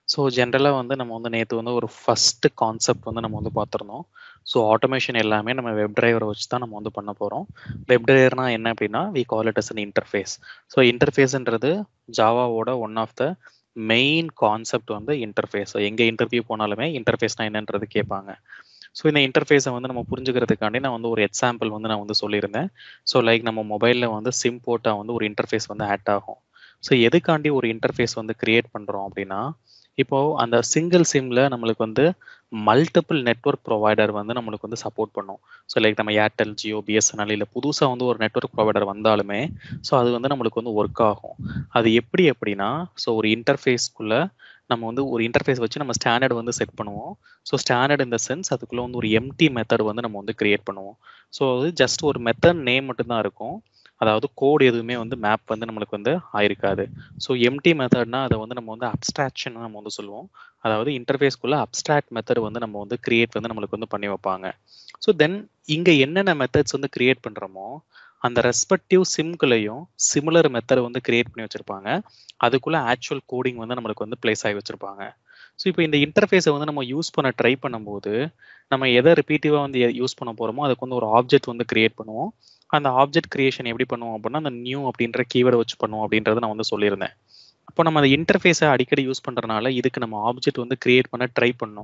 So ஜென்ரலாக வந்து நம்ம வந்து நேற்று வந்து ஒரு ஃபர்ஸ்ட் கான்செப்ட் வந்து நம்ம வந்து பார்த்துருந்தோம் ஸோ ஆட்டோமேஷன் எல்லாமே நம்ம வெப் டிரைவரை வச்சு தான் நம்ம வந்து பண்ண போகிறோம் வெப் டிரைவர்னா என்ன அப்படின்னா we call it as an interface so இன்டர்ஃபேஸ்ன்றது ஜாவாவோட one of the main concept வந்து இன்டர்ஃபேஸ் எங்கே இன்டர்வியூ போனாலுமே இன்டர்ஃபேஸ்னா என்னன்றது கேட்பாங்க ஸோ இந்த இன்டர்ஃபேஸை வந்து நம்ம புரிஞ்சுக்கிறதுக்காண்டி நான் வந்து ஒரு எக்ஸாம்பிள் வந்து நான் வந்து சொல்லியிருந்தேன் ஸோ லைக் நம்ம மொபைலில் வந்து சிம் போட்டால் வந்து ஒரு இன்டர்ஃபேஸ் வந்து ஆட் ஆகும் ஸோ எதுக்காண்டி ஒரு இன்டர்ஃபேஸ் வந்து கிரியேட் பண்ணுறோம் அப்படின்னா இப்போ அந்த சிங்கிள் சிம்ல நம்மளுக்கு வந்து மல்டிபிள் நெட்ஒர்க் ப்ரொவைடர் வந்து நம்மளுக்கு வந்து சப்போர்ட் பண்ணும் ஸோ லைக் நம்ம ஏர்டெல் ஜியோ பிஎஸ்என்எல் இல்லை புதுசாக வந்து ஒரு நெட்ஒர்க் ப்ரொவைடர் வந்தாலுமே ஸோ அது வந்து நம்மளுக்கு வந்து ஒர்க் ஆகும் அது எப்படி அப்படின்னா ஸோ ஒரு இன்டர்ஃபேஸ்க்குள்ள நம்ம வந்து ஒரு இன்டர்ஃபேஸ் வச்சு நம்ம ஸ்டாண்டர்ட் வந்து செட் பண்ணுவோம் ஸோ ஸ்டாண்டர்ட் இந்த சென்ஸ் அதுக்குள்ள வந்து ஒரு எம்டி மெத்தட் வந்து நம்ம வந்து கிரியேட் பண்ணுவோம் ஸோ அது ஜஸ்ட் ஒரு மெத்தட் நேம் மட்டும்தான் இருக்கும் அதாவது கோட் எதுவுமே வந்து மேப் வந்து நம்மளுக்கு வந்து ஆயிருக்காது ஸோ எம்டி மெத்தட்னா அதை வந்து நம்ம வந்து அப்ஸ்ட்ராக்ஷன் நம்ம வந்து சொல்லுவோம் அதாவது இன்டர்ஃபேஸ்க்குள்ள அப்ஸ்ட்ராக்ட் மெத்தட் வந்து நம்ம வந்து கிரியேட் வந்து நம்மளுக்கு வந்து பண்ணி வைப்பாங்க ஸோ தென் இங்கே என்னென்ன மெத்தட்ஸ் வந்து கிரியேட் பண்ணுறோமோ அந்த ரெஸ்பெக்டிவ் சிம்குள்ளேயும் சிமிலர் மெத்தட் வந்து கிரியேட் பண்ணி வச்சிருப்பாங்க அதுக்குள்ள ஆக்சுவல் கோடிங் வந்து நம்மளுக்கு வந்து பிளேஸ் ஆகி வச்சிருப்பாங்க ஸோ இப்போ இந்த இன்டர்ஃபேஸை வந்து நம்ம யூஸ் பண்ண ட்ரை பண்ணும்போது நம்ம எதை ரிப்பீட்டிவாக வந்து யூஸ் பண்ண போகிறோமோ அதுக்கு வந்து ஒரு ஆப்ஜெக்ட் வந்து கிரியேட் பண்ணுவோம் அந்த ஆப்ஜெக்ட் கிரியேஷன் எப்படி பண்ணுவோம் அப்படின்னா அந்த நியூ அப்படின்ற கீவேர்டை வச்சு பண்ணுவோம் அப்படின்றத நான் வந்து சொல்லியிருந்தேன் அப்போ நம்ம அந்த இன்டர்ஃபேஸை அடிக்கடி யூஸ் பண்ணுறதுனால இதுக்கு நம்ம ஆப்ஜெக்ட் வந்து கிரியேட் பண்ண ட்ரை பண்ணோம்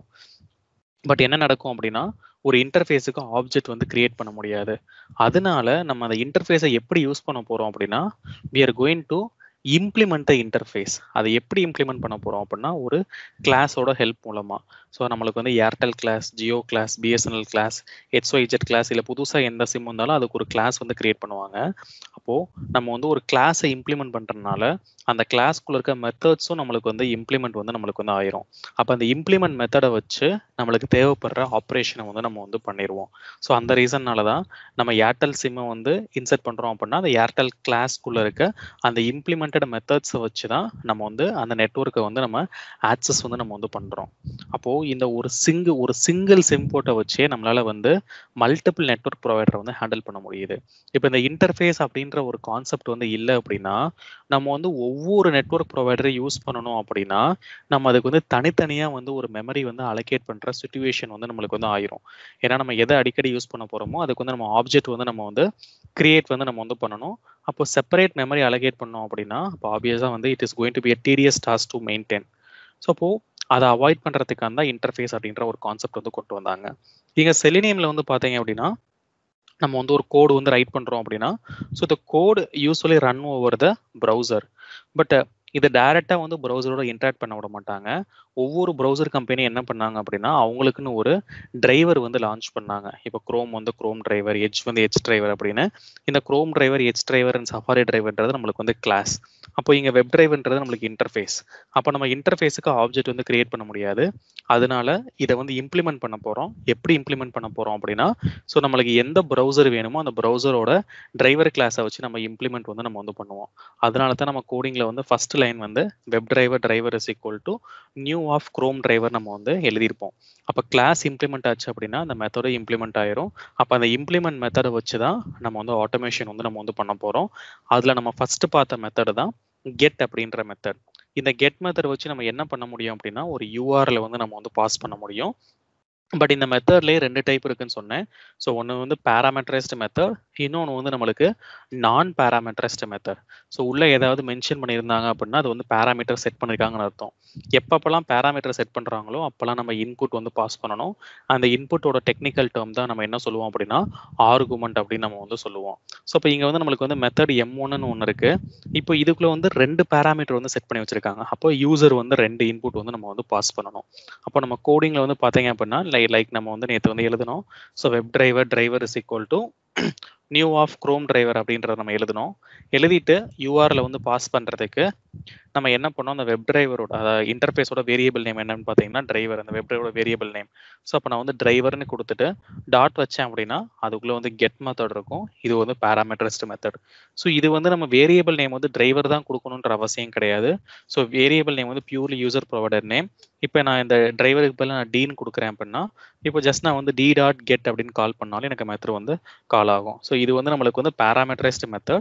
பட் என்ன நடக்கும் அப்படின்னா ஒரு இன்டர்ஃபேஸுக்கு ஆப்ஜெக்ட் வந்து கிரியேட் பண்ண முடியாது அதனால நம்ம அந்த இன்டர்ஃபேஸை எப்படி யூஸ் பண்ண போறோம் அப்படின்னா we are going to implement the interface அதை எப்படி இம்ப்ளிமெண்ட் பண்ண போறோம் அப்படின்னா ஒரு கிளாஸோட ஹெல்ப் மூலமா ஸோ நம்மளுக்கு வந்து Airtel class Jio class BSNL class HYZ class இல்லை புதுசாக எந்த சிம் வந்தாலும் அதுக்கு ஒரு கிளாஸ் வந்து கிரியேட் பண்ணுவாங்க அப்போ நம்ம வந்து ஒரு கிளாஸை இம்ப்ளிமெண்ட் பண்றதுனால அந்த கிளாஸ்க்குள்ள இருக்க மெத்தட்ஸும் நம்மளுக்கு வந்து இம்ப்ளிமெண்ட் வந்து நம்மளுக்கு வந்து ஆயிரும் அப்போ அந்த இம்ப்ளிமெண்ட் மெத்தடை வச்சு நம்மளுக்கு தேவைப்படுற ஆப்ரேஷனை வந்து நம்ம வந்து பண்ணிடுவோம் ஸோ அந்த ரீசன்னால தான் நம்ம ஏர்டெல் சிம்மை வந்து இன்செர்ட் பண்றோம் அப்படின்னா அந்த ஏர்டெல் கிளாஸ்க்குள்ள இருக்க அந்த இம்ப்ளிமெண்டட் மெத்தட்ஸை வச்சு தான் நம்ம வந்து அந்த நெட்ஒர்க்கை வந்து நம்ம ஆக்சஸ் வந்து நம்ம வந்து பண்றோம் அப்போ இந்த ஒரு சிங்கு ஒரு சிங்கிள் சிம் போட்டை வச்சே நம்மளால வந்து மல்டிபிள் நெட்ஒர்க் ப்ரொவைடரை வந்து ஹேண்டில் பண்ண முடியுது இப்போ இந்த இன்டர்ஃபேஸ் அப்படின்ற ஒரு கான்செப்ட் வந்து இல்லை அப்படின்னா நம்ம வந்து ஒவ்வொரு நெட்ஒர்க் ப்ரொவைடரை யூஸ் பண்ணணும் அப்படின்னா நம்ம அதுக்கு வந்து தனித்தனியாக வந்து ஒரு மெமரி வந்து அலோகேட் பண்ணுற சுச்சுவேஷன் வந்து நம்மளுக்கு வந்து ஆயிரும் ஏன்னா நம்ம எதை அடிக்கடி யூஸ் பண்ண போகிறோமோ அதுக்கு வந்து நம்ம ஆப்ஜெக்ட் வந்து நம்ம வந்து கிரியேட் வந்து நம்ம வந்து பண்ணணும் அப்போ செப்பரேட் மெமரி அலோகேட் பண்ணோம் அப்படின்னா அப்போ ஆப்வியஸாக வந்து it is going to be a tedious task to maintain so அப்போ அதை அவாய்ட் பண்ணுறதுக்காக தான் இன்டர்ஃபேஸ் அப்படின்ற ஒரு கான்செப்ட் வந்து கொண்டு வந்தாங்க இங்கே செலினியமில் வந்து பார்த்தீங்க அப்படின்னா நம்ம வந்து ஒரு கோடு வந்து ரைட் பண்ணுறோம் அப்படின்னா ஸோ இந்த code usually run over the browser but இதை டைரெக்டாக வந்து ப்ரௌசரோட இன்ட்ராக்ட் பண்ண விட மாட்டாங்க ஒவ்வொரு ப்ரௌசர் கம்பெனி என்ன பண்ணாங்க அப்படின்னா அவங்களுக்குன்னு ஒரு டிரைவர் வந்து லான்ச் பண்ணாங்க இப்போ குரோம் வந்து குரோம் டிரைவர் எச் வந்து எச் டிரைவர் அப்படின்னு இந்த Chrome driver Edge driver and Safari டிரைவர்ன்றது நம்மளுக்கு வந்து கிளாஸ் அப்போ இங்கே வெப் டிரைவர்ன்றது நம்மளுக்கு இன்டர்ஃபேஸ் அப்போ நம்ம இன்டர்ஃபேஸுக்கு ஆப்ஜெக்ட் வந்து கிரியேட் பண்ண முடியாது அதனால இதை வந்து இம்ப்ளிமெண்ட் பண்ண போகிறோம் எப்படி இம்ப்ளிமெண்ட் பண்ண போகிறோம் அப்படின்னா ஸோ நம்மளுக்கு எந்த ப்ரௌசர் வேணுமோ அந்த ப்ரௌசரோட டிரைவர் கிளாஸை வச்சு நம்ம இம்ப்ளிமெண்ட் வந்து நம்ம வந்து பண்ணுவோம் அதனால தான் நம்ம கோடிங்கில் வந்து ஃபர்ஸ்ட் லைன் வந்து web driver driver is equal to new of Chrome driver நம்ம வந்து எழுதியிருப்போம் அப்போ கிளாஸ் இம்ப்ளிமெண்ட் ஆச்சு அப்படின்னா அந்த மெத்தடை இம்ப்ளிமெண்ட் ஆயிரும் அப்போ அந்த இம்ப்ளிமெண்ட் மெத்தடை வச்சு தான் நம்ம வந்து ஆட்டோமேஷன் வந்து நம்ம வந்து பண்ண போகிறோம் அதில் நம்ம ஃபர்ஸ்ட் பார்த்த மெத்தடு தான் கெட் அப்படின்ற மெத்தட் இந்த கெட் மெத்தட் வச்சு நம்ம என்ன பண்ண முடியும் அப்படின்னா ஒரு யூஆர்எல் வந்து நம்ம வந்து பாஸ் பண்ண முடியும் பட் இந்த மெத்தட்லேயே ரெண்டு டைப் இருக்குன்னு சொன்னேன் ஸோ ஒன்று வந்து பேராமெட்ரைஸ்டு மெத்தட் இன்னொன்று வந்து நம்மளுக்கு நான் பேராமெட்ரைஸ்டு மெத்தட் ஸோ உள்ளே ஏதாவது மென்ஷன் பண்ணியிருந்தாங்க அப்படின்னா அது வந்து பேராமீட்டர் செட் பண்ணியிருக்காங்கன்னு அர்த்தம் எப்பப்பெல்லாம் பேராமீட்டர் செட் பண்ணுறாங்களோ அப்போல்லாம் நம்ம இன்புட் வந்து பாஸ் பண்ணணும் அந்த இன்புட்டோட டெக்னிக்கல் டேர்ம் தான் நம்ம என்ன சொல்லுவோம் அப்படின்னா ஆர்குமெண்ட் அப்படின்னு நம்ம வந்து சொல்லுவோம் ஸோ இப்போ இங்கே வந்து நம்மளுக்கு வந்து மெத்தட் எம் ஒன்னு ஒன்று இருக்குது இப்போ இதுக்குள்ளே வந்து ரெண்டு பேராமீட்டர் வந்து செட் பண்ணி வச்சிருக்காங்க அப்போ யூசர் வந்து ரெண்டு இன்புட் வந்து நம்ம வந்து பாஸ் பண்ணணும் அப்போ நம்ம கோடிங்கில் வந்து பார்த்தீங்க அப்படின்னா லைக் லைக் நம்ம வந்து நேற்று வந்து எழுதணும் so web driver driver is equal to new of Chrome driver அப்படின்றத நம்ம எழுதணும் எழுதிட்டு யூஆரில் வந்து பாஸ் பண்ணுறதுக்கு நம்ம என்ன பண்ணோம் அந்த வெப் டிரைவரோட அதாவது இன்டர்ஃபேஸோட வேரியபிள் நேம் என்னன்னு பார்த்தீங்கன்னா டிரைவர் அந்த வெப் டிரைவரோட வேரியபிள் நேம் ஸோ அப்போ நான் வந்து டிரைவர்னு கொடுத்துட்டு டாட் வச்சேன் அப்படின்னா அதுக்குள்ளே வந்து கெட் மெத்தட் இருக்கும் இது வந்து பேராமெட்ரிஸ்ட் மெத்தட் ஸோ இது வந்து நம்ம வேரியபிள் நேம் வந்து டிரைவர் தான் கொடுக்கணுன்ற அவசியம் கிடையாது ஸோ வேரியபிள் நேம் வந்து பியூர்லி யூசர் ப்ரொவைடர் நேம் இப்போ நான் இந்த டிரைவருக்கு பதிலாக நான் டீன் கொடுக்குறேன் அப்படின்னா இப்போ ஜஸ்ட் நான் வந்து டி டாட் கெட் அப்படின்னு கால் பண்ணாலும் எனக்கு மெத்தட் வந்து கால் ஆகும் ஸோ இது வந்து நம்மளுக்கு வந்து பேராமெட்ரைஸ்டு மெத்தட்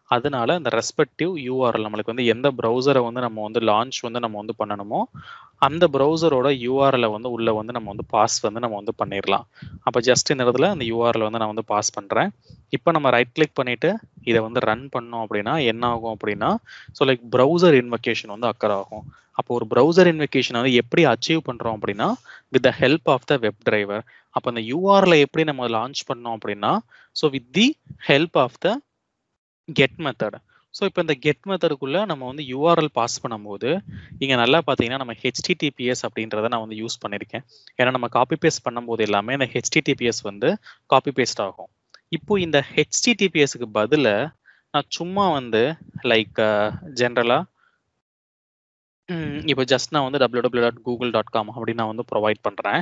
அதனால அந்த ரெஸ்பெக்டிவ் யூஆர்எல் நம்மளுக்கு வந்து எந்த ப்ரௌசரை வந்து நம்ம வந்து லான்ச் வந்து நம்ம வந்து பண்ணணுமோ அந்த ப்ரௌசரோட யூஆர்எலை வந்து உள்ள வந்து நம்ம வந்து பாஸ் வந்து நம்ம வந்து பண்ணிடலாம் அப்போ ஜஸ்ட் இந்த இடத்துல அந்த யூஆர்எல் வந்து நான் வந்து பாஸ் பண்ணுறேன் இப்போ நம்ம ரைட் கிளிக் பண்ணிட்டு இதை வந்து ரன் பண்ணோம் அப்படின்னா என்ன ஆகும் அப்படின்னா ஸோ லைக் ப்ரௌசர் இன்வெகேஷன் வந்து அக்கர் ஆகும் அப்போ ஒரு ப்ரௌசர் இன்வெகேஷன் வந்து எப்படி அச்சீவ் பண்ணுறோம் அப்படின்னா with the help of the web driver அப்போ அந்த யூஆர்எல் எப்படி நம்ம லான்ச் பண்ணோம் அப்படின்னா so with the help of the get method so இப்போ இந்த கெட் மெத்தடுக்குள்ள நம்ம வந்து யூஆர்எல் பாஸ் பண்ணும்போது இங்கே நல்லா பார்த்தீங்கன்னா நம்ம ஹெச்டிடிபிஎஸ் அப்படின்றத நான் வந்து யூஸ் பண்ணியிருக்கேன் ஏன்னா நம்ம காப்பி பேஸ்ட் பண்ணும்போது எல்லாமே இந்த ஹெச்டிடிபிஎஸ் வந்து காப்பி பேஸ்ட் ஆகும் இப்போ இந்த ஹெச்டிடிபிஎஸ்க்கு பதில நான் சும்மா வந்து லைக் ஜென்ரலா இப்போ ஜஸ்ட் நான் வந்து W W dot Google dot com அப்படின்னு நான் வந்து ப்ரொவைட் பண்றேன்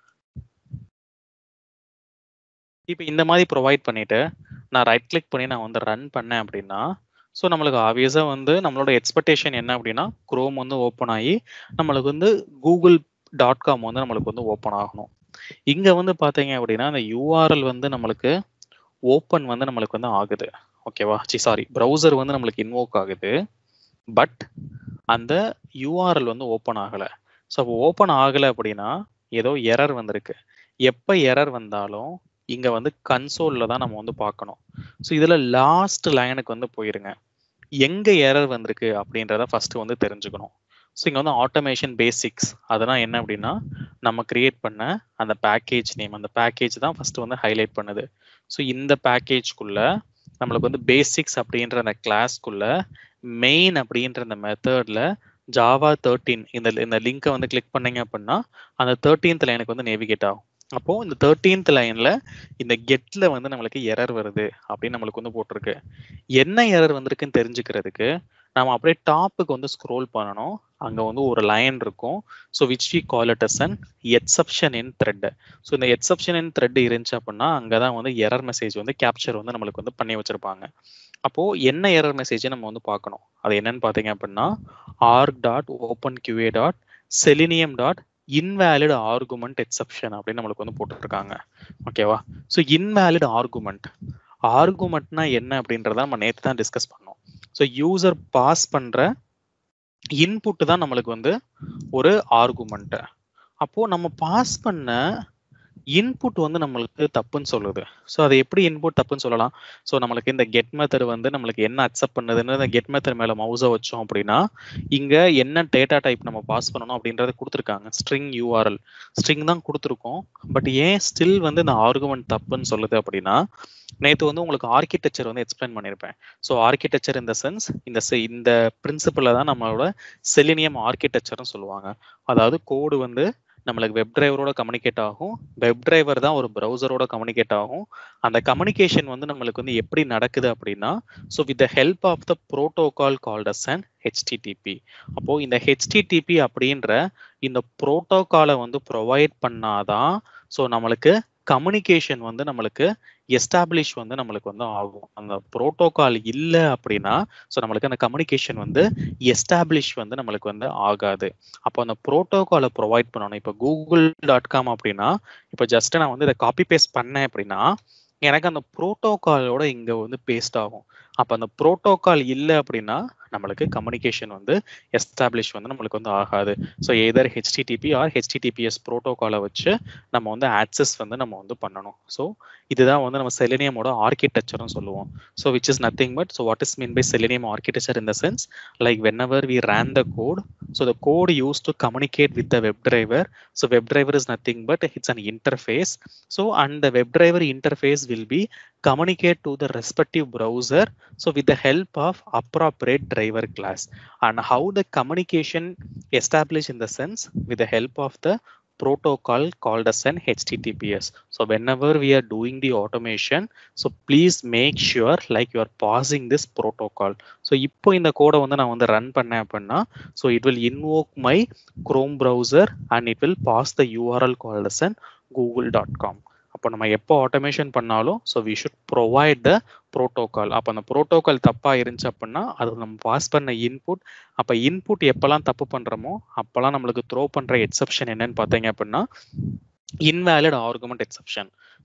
இப்போ இந்த மாதிரி ப்ரொவைட் பண்ணிட்டு நான் ரைட் கிளிக் பண்ணி நான் வந்து ரன் பண்ணேன் அப்படின்னா ஸோ நம்மளுக்கு ஆப்வியஸாக வந்து நம்மளோட எக்ஸ்பெக்டேஷன் என்ன அப்படின்னா குரோம் வந்து ஓப்பன் ஆகி நம்மளுக்கு வந்து கூகுள் டாட் காம் வந்து நம்மளுக்கு வந்து ஓப்பன் ஆகணும் இங்கே வந்து பார்த்தீங்க அப்படின்னா அந்த யூஆர்எல் வந்து நம்மளுக்கு ஓப்பன் வந்து நம்மளுக்கு வந்து ஆகுது ஓகேவா சி சாரி ப்ரௌசர் வந்து நம்மளுக்கு இன்வோக் ஆகுது பட் அந்த யூஆர்எல் வந்து ஓப்பன் ஆகலை ஸோ அப்போ ஓப்பன் ஆகலை அப்படின்னா ஏதோ எரர் வந்திருக்கு எப்போ எரர் வந்தாலும் இங்கே வந்து கன்சோலில் தான் நம்ம வந்து பார்க்கணும் ஸோ இதில் லாஸ்ட் லைனுக்கு வந்து போயிருங்க எங்கே எரர் வந்திருக்கு அப்படின்றத ஃபஸ்ட்டு வந்து தெரிஞ்சுக்கணும் ஸோ இங்கே வந்து ஆட்டோமேஷன் பேசிக்ஸ் அதெல்லாம் என்ன அப்படின்னா நம்ம கிரியேட் பண்ண அந்த பேக்கேஜ் நேம் அந்த பேக்கேஜ் தான் ஃபஸ்ட்டு வந்து ஹைலைட் பண்ணுது ஸோ இந்த பேக்கேஜ்குள்ள நம்மளுக்கு வந்து பேசிக்ஸ் அப்படின்ற அந்த கிளாஸ்க்குள்ள மெயின் அப்படின்ற அந்த மெத்தட்ல ஜாவா தேர்ட்டீன் இந்த இந்த லிங்கை வந்து கிளிக் பண்ணீங்க அப்படின்னா அந்த தேர்ட்டீன்த் லைனுக்கு வந்து நேவிகேட் ஆகும் அப்போ இந்த தேர்ட்டீன்த் லைன்ல இந்த கெட்ல வந்து நம்மளுக்கு எரர் வருது அப்படின்னு நம்மளுக்கு வந்து போட்டிருக்கு என்ன எரர் வந்திருக்குன்னு தெரிஞ்சுக்கிறதுக்கு நம்ம அப்படியே டாப்புக்கு வந்து ஸ்க்ரோல் பண்ணணும் அங்க வந்து ஒரு லைன் இருக்கும் so which we call it as an exception in thread so இந்த எக்ஸப்ஷன் இன் த்ரெட் இருந்துச்சு அப்படின்னா அங்கதான் வந்து எரர் மெசேஜ் வந்து கேப்சர் வந்து நம்மளுக்கு வந்து பண்ணி வச்சிருப்பாங்க அப்போ என்ன எரர் மெசேஜ் நம்ம வந்து பார்க்கணும் அது என்னன்னு பார்த்தீங்க அப்படின்னா org dot open QA dot selenium dot invalid argument exception அப்படின்னு நம்மளுக்கு வந்து போட்டுருக்காங்க ஓகேவா ஸோ இன்வேலிட் ஆர்குமெண்ட் ஆர்குமெண்ட்னா என்ன அப்படின்றத நம்ம நேற்று தான் டிஸ்கஸ் பண்ணோம் ஸோ யூசர் பாஸ் பண்ற இன்புட் தான் நம்மளுக்கு வந்து ஒரு ஆர்குமெண்ட் அப்போ நம்ம பாஸ் பண்ண இன்புட் வந்து நம்மளுக்கு தப்புன்னு சொல்லுது ஸோ அது எப்படி இன்புட் தப்புன்னு சொல்லலாம் ஸோ நம்மளுக்கு இந்த கெட் மெத்தட் வந்து நம்மளுக்கு என்ன அக்செப்ட் பண்ணுதுன்னு இந்த கெட் மெத்தட் மேலே மவுஸை வச்சோம் அப்படின்னா இங்கே என்ன டேட்டா டைப் நம்ம பாஸ் பண்ணணும் அப்படின்றத கொடுத்துருக்காங்க ஸ்ட்ரிங் யூஆர்எல் ஸ்ட்ரிங் தான் கொடுத்துருக்கோம் பட் ஏன் ஸ்டில் வந்து இந்த ஆர்குமெண்ட் தப்புன்னு சொல்லுது அப்படின்னா நேற்று வந்து உங்களுக்கு ஆர்கிடெக்சர் வந்து எக்ஸ்பிளைன் பண்ணியிருப்பேன் ஸோ ஆர்கிடெக்சர் இந்த சென்ஸ் இந்த இந்த பிரின்சிபலை தான் நம்மளோட செலினியம் ஆர்கிடெக்சர்னு சொல்லுவாங்க அதாவது கோடு வந்து நம்மளுக்கு வெப் டிரைவரோட கம்யூனிகேட் ஆகும் வெப் டிரைவர் தான் ஒரு ப்ரௌசரோட கம்யூனிகேட் ஆகும் அந்த கம்யூனிகேஷன் வந்து நம்மளுக்கு வந்து எப்படி நடக்குது அப்படின்னா so with the help of the protocol called as and HTTP அப்போ இந்த ஹெச்டிடிபி அப்படின்ற இந்த ப்ரோட்டோகாலை வந்து ப்ரொவைட் பண்ணாதான் ஸோ நம்மளுக்கு கம்யூனிகேஷன் வந்து நம்மளுக்கு எஸ்டாப்ளிஷ் வந்து நம்மளுக்கு வந்து ஆகும் அந்த ப்ரோட்டோகால் இல்லை அப்படின்னா ஸோ நம்மளுக்கு அந்த கம்யூனிகேஷன் வந்து எஸ்டாப்ளிஷ் வந்து நம்மளுக்கு வந்து ஆகாது அப்போ அந்த ப்ரோட்டோகாலை ப்ரொவைட் பண்ணணும் இப்போ கூகுள் டாட் காம் அப்படின்னா இப்போ ஜஸ்ட் நான் வந்து இதை காப்பி பேஸ்ட் பண்ணேன் அப்படின்னா எனக்கு அந்த ப்ரோட்டோகாலோட இங்க வந்து பேஸ்ட் ஆகும் அப்போ அந்த ப்ரோட்டோகால் இல்லை அப்படின்னா நம்மளுக்கு கம்யூனிகேஷன் வந்து எஸ்டாப்ளிஷ் வந்து நம்மளுக்கு வந்து ஆகாது so either HTTP or HTTPS ப்ரோட்டோகாலை வச்சு நம்ம வந்து ஆக்சஸ் வந்து நம்ம வந்து பண்ணணும் ஸோ இதுதான் வந்து நம்ம செலினியமோட ஆர்கிடெக்சர்னு சொல்லுவோம் so which is nothing but so what is mean by Selenium architecture in the sense like whenever we ran the code so the code use to communicate with the web driver so web driver is nothing but it's an interface so and the web driver interface will be communicate to the respective browser so with the help of appropriate driver class and how the communication established in the sense with the help of the protocol called as an https so whenever we are doing the automation so please make sure like you are passing this protocol so இப்போ இந்த கோடை வந்து நான் வந்து run பண்ணேன் அப்படின்னா so it will invoke my chrome browser and it will pass the url called as an google.com அப்போ நம்ம எப்போ ஆட்டோமேஷன் பண்ணாலும் so we should provide the protocol அப்போ அந்த ப்ரோட்டோகால் தப்பாக இருந்துச்சு அப்படின்னா அது நம்ம பாஸ் பண்ண இன்புட் அப்போ இன்புட் எப்போல்லாம் தப்பு பண்ணுறோமோ அப்போல்லாம் நம்மளுக்கு த்ரோ பண்ணுற எக்ஸப்ஷன் என்னன்னு பார்த்தீங்க அப்படின்னா invalid argument exception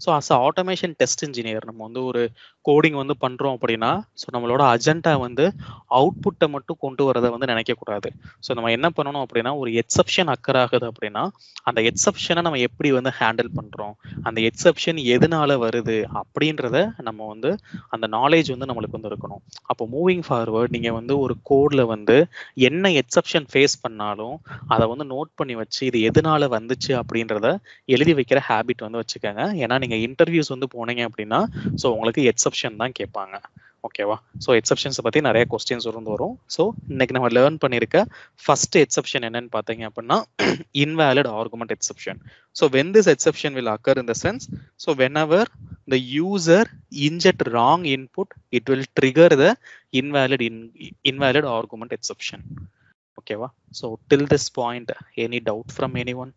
so as automation test engineer நம்ம வந்து ஒரு கோடிங் வந்து பண்றோம் அப்படின்னா ஸோ நம்மளோட அஜெண்டா வந்து அவுட்புட்டை மட்டும் கொண்டு வரதை வந்து நினைக்கக்கூடாது ஸோ நம்ம என்ன பண்ணணும் அப்படின்னா ஒரு எக்ஸப்ஷன் அக்கர் ஆகுது அப்படின்னா அந்த எக்ஸப்ஷனை நம்ம எப்படி வந்து ஹேண்டில் பண்றோம் அந்த எக்ஸப்ஷன் எதனால வருது அப்படின்றத நம்ம வந்து அந்த நாலேஜ் வந்து நம்மளுக்கு வந்து இருக்கணும் அப்போ மூவிங் ஃபார்வர்ட் நீங்க வந்து ஒரு கோட்ல வந்து என்ன எக்ஸப்ஷன் ஃபேஸ் பண்ணாலும் அதை வந்து நோட் பண்ணி வச்சு இது எதனால வந்துச்சு அப்படின்றத எழுதி வைக்கிற ஹேபிட் வந்து வச்சுக்கோங்க ஏன்னா நீங்க இன்டர்வியூஸ் வந்து போனீங்க அப்படின்னா ஸோ உங்களுக்கு எக்ஸப்ஷன் தான் கேட்பாங்க ஓகேவா ஸோ எக்ஸப்ஷன்ஸை பற்றி நிறைய கொஸ்டின்ஸ் இருந்து வரும் ஸோ இன்னைக்கு நம்ம லேர்ன் பண்ணியிருக்க ஃபர்ஸ்ட் எக்ஸப்ஷன் என்னன்னு பார்த்தீங்க அப்படின்னா invalid argument exception. So when this exception will occur in the sense, so whenever the user inject wrong input, it will trigger the invalid in, invalid argument exception. Okay, wa? so till this point, any doubt from anyone?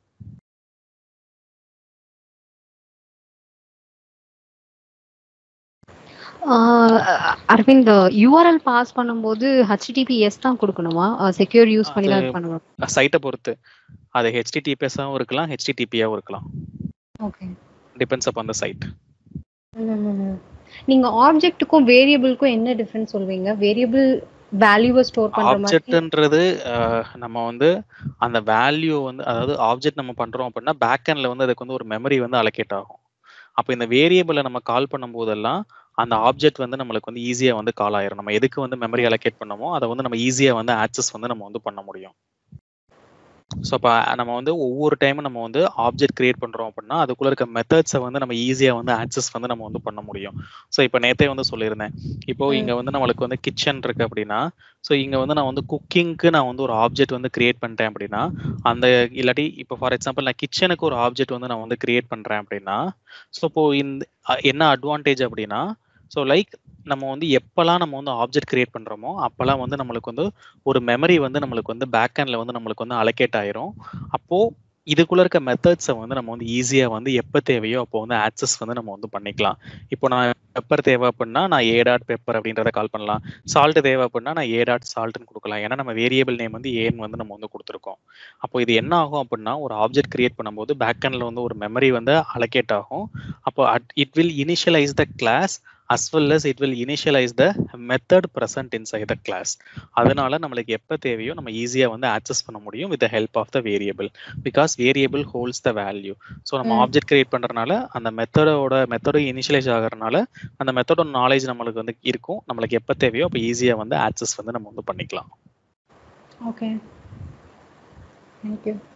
Aravind URL pass பண்ணும்போது HTTPS தான் கொடுக்கணுமா secure use பண்ணி தான் அது- பண்ணணும் சைட்டை பொறுத்து அது ஹெச்டிடிபிஎஸ்ஸாகவும் இருக்கலாம் ஹெச்டிடிபியாகவும் இருக்கலாம் ஓகே டிபெண்ட்ஸ் அப் அந்த சைட் நீங்க ஆப்ஜெக்ட்டுக்கும் வேரியபிளுக்கும் என்ன டிஃபரன்ஸ் சொல்வீங்க வேரியபிள் வேல்யூவை ஸ்டோர் பண்ற மாதிரி ஆப்ஜெக்ட்ன்றது நம்ம வந்து அந்த வேல்யூ வந்து அதாவது ஆப்ஜெக்ட் நம்ம பண்றோம் அப்படின்னா பேக் எண்ட்ல வந்து அதுக்கு வந்து ஒரு மெமரி வந்து அலோகேட் ஆகும் அப்போ இந்த வேரியபிளை நம்ம கால் பண்ணும் போதெல்லாம் அந்த ஆப்ஜெக்ட் வந்து நம்மளுக்கு வந்து ஈஸியா வந்து கால் ஆயிரும் நம்ம எதுக்கு வந்து மெமரி அலோகேட் பண்ணமோ அதை வந்து நம்ம ஈஸியா வந்து ஆக்சஸ் வந்து நம்ம வந்து பண்ண முடியும் ஸோ அப்போ நம்ம வந்து ஒவ்வொரு டைமும் நம்ம வந்து ஆப்ஜெக்ட் கிரியேட் பண்றோம் அப்படின்னா அதுக்குள்ள இருக்க மெத்தட்ஸை வந்து நம்ம ஈஸியா வந்து ஆக்சஸ் வந்து நம்ம வந்து பண்ண முடியும் ஸோ இப்போ நேத்தே வந்து சொல்லியிருந்தேன் இப்போ ம். இங்க வந்து நம்மளுக்கு வந்து கிச்சன் இருக்கு அப்படின்னா ஸோ இங்க வந்து நான் வந்து குக்கிங்க்கு நான் வந்து ஒரு ஆப்ஜெக்ட் வந்து கிரியேட் பண்ணிட்டேன் அப்படின்னா அந்த இல்லாட்டி இப்போ ஃபார் எக்ஸாம்பிள் நான் கிச்சனுக்கு ஒரு ஆப்ஜெக்ட் வந்து நான் வந்து கிரியேட் பண்றேன் அப்படின்னா ஸோ இப்போ இந்த அ, என்ன அட்வான்டேஜ் அப்படின்னா ஸோ லைக் நம்ம வந்து எப்போல்லாம் நம்ம வந்து ஆப்ஜெக்ட் கிரியேட் பண்றோமோ அப்போல்லாம் வந்து நம்மளுக்கு வந்து ஒரு மெமரி வந்து நம்மளுக்கு வந்து பேக் எண்ட்ல வந்து நம்மளுக்கு வந்து அலோகேட் ஆயிரும் அப்போ இதுக்குள்ள இருக்க மெத்தட்ஸை வந்து நம்ம வந்து ஈஸியா வந்து எப்போ தேவையோ அப்போ வந்து ஆக்சஸ் வந்து நம்ம வந்து பண்ணிக்கலாம் இப்போ நான் பெப்பர் தேவை அப்படின்னா நான் ஏ டாட் பெப்பர் அப்படின்றத கால் பண்ணலாம் சால்ட் தேவை அப்படின்னா நான் ஏ டாட் சால்ட்னு கொடுக்கலாம் ஏன்னா நம்ம வேரியபிள் நேம் வந்து ஏன்னு வந்து நம்ம வந்து கொடுத்துருக்கோம் அப்போ இது என்ன ஆகும் அப்படின்னா ஒரு ஆப்ஜெக்ட் கிரியேட் பண்ணும்போது பேக் எண்ட்ல வந்து ஒரு மெமரி வந்து அலோகேட் ஆகும் அப்போ it will initialise the class as well as it will initialise the method present inside the class அதனால நம்மளுக்கு எப்போ தேவையோ நம்ம ஈஸியாக வந்து ஆக்சஸ் பண்ண முடியும் with help of the variable because variable holds the value so நம்ம ம். ஆப்ஜெக்ட் கிரியேட் பண்றதுனால அந்த மெத்தடோட மெத்தடோ இனிஷியலைஸ் ஆகுறதுனால அந்த மெத்தடோட நாலேஜ் நம்மளுக்கு வந்து இருக்கும் நம்மளுக்கு எப்போ தேவையோ அப்போ ஈஸியாக வந்து ஆக்சஸ் வந்து நம்ம வந்து பண்ணிக்கலாம் ஓகே தேங்க்யூ